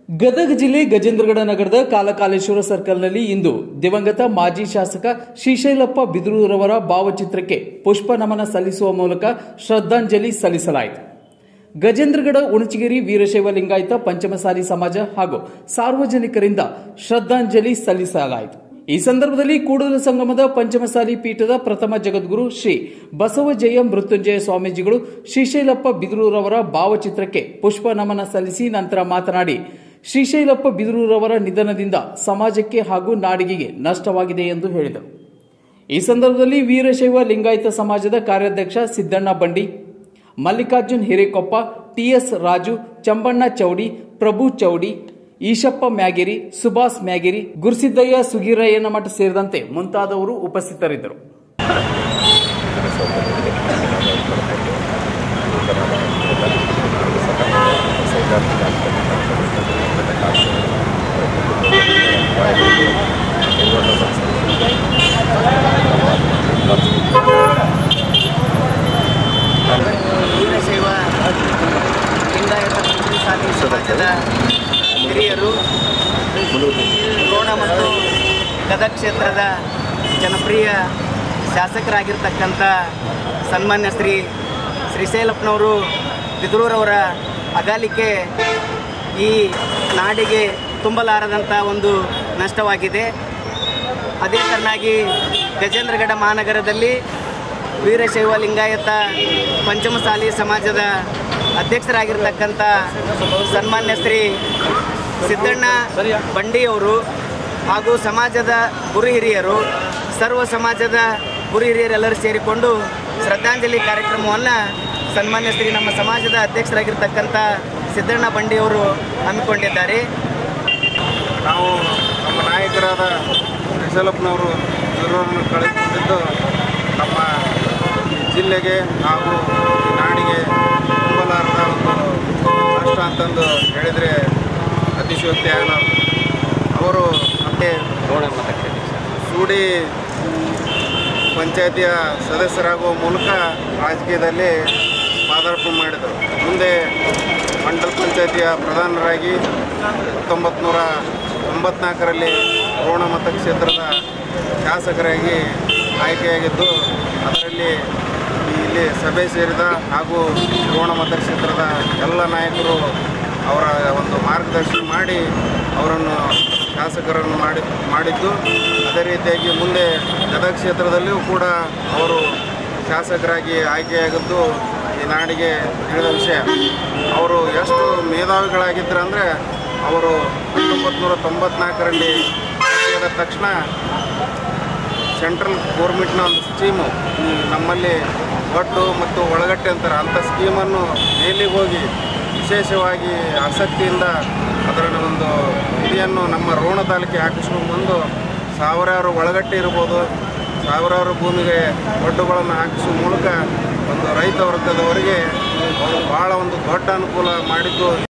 ಗದಗ ಜಿಲ್ಲೆ ಗಜೇಂದ್ರಗಡ ನಗರದ ಕಾಲಕಾಲೇಶ್ವರ ಸರ್ಕಲ್ನಲ್ಲಿ ಇಂದು ದಿವಂಗತ ಮಾಜಿ ಶಾಸಕ ಶ್ರೀಶೈಲಪ್ಪ ಬಿದರೂರವರ ಭಾವಚಿತ್ರಕ್ಕೆ ಪುಷ್ಪ ನಮನ ಸಲ್ಲಿಸುವ ಮೂಲಕ ಶ್ರದ್ಧಾಂಜಲಿ ಸಲ್ಲಿಸಲಾಯಿತು ಗಜೇಂದ್ರಗಡ ಉಣಚಗಿರಿ ವೀರಶೈವ ಲಿಂಗಾಯತ ಪಂಚಮಸಾಲಿ ಸಮಾಜ ಹಾಗೂ ಸಾರ್ವಜನಿಕರಿಂದ ಶ್ರದ್ಧಾಂಜಲಿ ಸಲ್ಲಿಸಲಾಯಿತು ಈ ಸಂದರ್ಭದಲ್ಲಿ ಕೂಡಲ ಸಂಗಮದ ಪಂಚಮಸಾಲಿ ಪೀಠದ ಪ್ರಥಮ ಜಗದ್ಗುರು ಶ್ರೀ ಬಸವಜಯ ಮೃತ್ಯುಂಜಯ ಸ್ವಾಮೀಜಿಗಳು ಶ್ರೀಶೈಲಪ್ಪ ಬಿದರೂರವರ ಭಾವಚಿತ್ರಕ್ಕೆ ಪುಷ್ಪ ನಮನ ಸಲ್ಲಿಸಿ ನಂತರ ಮಾತನಾಡಿ ಶ್ರೀಶೈಲಪ್ಪ ಬಿದರೂರವರ ನಿಧನದಿಂದ ಸಮಾಜಕ್ಕೆ ಹಾಗೂ ನಾಡಿಗೆಗೆ ನಷ್ಟವಾಗಿದೆ ಎಂದು ಹೇಳಿದರು ಈ ಸಂದರ್ಭದಲ್ಲಿ ವೀರಶೈವ ಲಿಂಗಾಯತ ಸಮಾಜದ ಕಾರ್ಯಾಧ್ಯಕ್ಷ ಸಿದ್ದಣ್ಣ ಬಂಡಿ ಮಲ್ಲಿಕಾರ್ಜುನ್ ಹಿರೇಕೊಪ್ಪ ಟಿಎಸ್ ರಾಜು ಚಂಬಣ್ಣ ಚೌಡಿ ಪ್ರಭು ಚೌಡಿ ಈಶಪ್ಪ ಮ್ಯಾಗೇರಿ ಸುಭಾಸ್ ಮ್ಯಾಗೇರಿ ಗುರುಸಿದ್ದಯ್ಯ ಸುಗೀರಯ್ಯನ ಮಠ ಸೇರಿದಂತೆ ಮುಂತಾದವರು ಉಪಸ್ಥಿತರಿದ್ದರು ವೀರಶೈವ ಲಿಂಗಾಯತ ಪಂಚಮಸಾಲಿ ಸಮಾಜದ ಹಿರಿಯರು ರೋಣ ಮತ್ತು ಗದಗ ಕ್ಷೇತ್ರದ ಜನಪ್ರಿಯ ಶಾಸಕರಾಗಿರ್ತಕ್ಕಂಥ ಸನ್ಮಾನ್ಯ ಶ್ರೀ ಶ್ರೀಶೈಲಪ್ಪನವರು ಬಿದರೂರವರ ಅಗಾಲಿಕೆ ಈ ನಾಡಿಗೆ ತುಂಬಲಾರದಂಥ ಒಂದು ನಷ್ಟವಾಗಿದೆ ಅದೇ ತರನಾಗಿ ಗಜೇಂದ್ರಗಡ ಮಹಾನಗರದಲ್ಲಿ ವೀರಶೈವ ಲಿಂಗಾಯತ ಪಂಚಮಸಾಲಿ ಸಮಾಜದ ಅಧ್ಯಕ್ಷರಾಗಿರ್ತಕ್ಕಂಥ ಸನ್ಮಾನ್ಯ ಶ್ರೀ ಸಿದ್ದಣ್ಣ ಬಂಡಿಯವರು ಹಾಗೂ ಸಮಾಜದ ಗುರು ಹಿರಿಯರು ಸರ್ವ ಸಮಾಜದ ಗುರು ಹಿರಿಯರೆಲ್ಲರೂ ಸೇರಿಕೊಂಡು ಶ್ರದ್ಧಾಂಜಲಿ ಕಾರ್ಯಕ್ರಮವನ್ನು ಸನ್ಮಾನ್ಯ ಶ್ರೀ ನಮ್ಮ ಸಮಾಜದ ಅಧ್ಯಕ್ಷರಾಗಿರ್ತಕ್ಕಂಥ ಸಿದ್ದಣ್ಣ ಬಂಡಿಯವರು ಹಮ್ಮಿಕೊಂಡಿದ್ದಾರೆ ನಾವು ನಮ್ಮ ನಾಯಕರಾದ ಶ್ರೀಶೈಲಪ್ಪನವರು ಇವರನ್ನು ಕಳೆದುಕೊಂಡಿದ್ದು ನಮ್ಮ ಈ ಜಿಲ್ಲೆಗೆ ಹಾಗೂ ಈ ನಾಡಿಗೆ ತುಂಬಲಾರದ ಒಂದು ನಷ್ಟ ಅಂತಂದು ಹೇಳಿದರೆ ಅತಿಶಯೋಕ್ತಿ ಆಗಲಾರದು ಅವರು ಮತ್ತೆ ಸೂಡಿ ಪಂಚಾಯತಿಯ ಸದಸ್ಯರಾಗುವ ಮೂಲಕ ರಾಜಕೀಯದಲ್ಲಿ ಪಾದಾರ್ಪಣೆ ಮಾಡಿದರು ಮುಂದೆ ಮಂಡಲ ಪಂಚಾಯತಿಯ ಪ್ರಧಾನರಾಗಿ ಹತ್ತೊಂಬತ್ತು ನೂರ ತೊಂಬತ್ನಾಲ್ಕರಲ್ಲಿ ರೋಣ ಮತಕ್ಷೇತ್ರದ ಶಾಸಕರಾಗಿ ಆಯ್ಕೆಯಾಗಿದ್ದು ಅದರಲ್ಲಿ ಇಲ್ಲಿ ಸಭೆ ಸೇರಿದ ಹಾಗೂ ರೋಣ ಮತಕ್ಷೇತ್ರದ ಎಲ್ಲ ನಾಯಕರು ಅವರ ಒಂದು ಮಾರ್ಗದರ್ಶನ ಮಾಡಿ ಅವರನ್ನು ಶಾಸಕರನ್ನು ಮಾಡಿ ಮಾಡಿದ್ದು ಅದೇ ರೀತಿಯಾಗಿ ಮುಂದೆ ಗದಗ ಕ್ಷೇತ್ರದಲ್ಲಿಯೂ ಕೂಡ ಅವರು ಶಾಸಕರಾಗಿ ಆಯ್ಕೆಯಾಗಿದ್ದು ಈ ನಾಡಿಗೆ ತಿಳಿದ ವಿಷಯ ಅವರು ಎಷ್ಟು ಮೇಧಾವಿಗಳಾಗಿದ್ದರು ಅಂದರೆ ಅವರು ಹತ್ತೊಂಬತ್ತು ನೂರ ತೊಂಬತ್ನಾಲ್ಕರಲ್ಲಿ ಆಯ್ಕೆಯಾದ ತಕ್ಷಣ ಸೆಂಟ್ರಲ್ ಗೋರ್ಮೆಂಟ್ನ ಒಂದು ಸ್ಕೀಮು ಈ ನಮ್ಮಲ್ಲಿ ಒಟ್ಟು ಮತ್ತು ಒಳಗಟ್ಟೆ ಅಂತಾರೆ ಅಂಥ ಸ್ಕೀಮನ್ನು ಮೇಲಿಗೆ ಹೋಗಿ ವಿಶೇಷವಾಗಿ ಆಸಕ್ತಿಯಿಂದ ಅದರ ಒಂದು ಇದೆಯನ್ನು ನಮ್ಮ ರೋಣ ತಾಲೂಕಿಗೆ ಹಾಕಿಸ್ಕೊಂಡು ಬಂದು ಸಾವಿರಾರು ಒಳಗಟ್ಟೆ ಇರ್ಬೋದು ಸಾವಿರಾರು ಭೂಮಿಗೆ ಒಡ್ಡುಗಳನ್ನು ಹಾಕಿಸುವ ಮೂಲಕ ಒಂದು ರೈತ ವರ್ಗದವರಿಗೆ ಒಂದು ಭಾಳ ಒಂದು ದೊಡ್ಡ ಅನುಕೂಲ ಮಾಡಿದ್ದು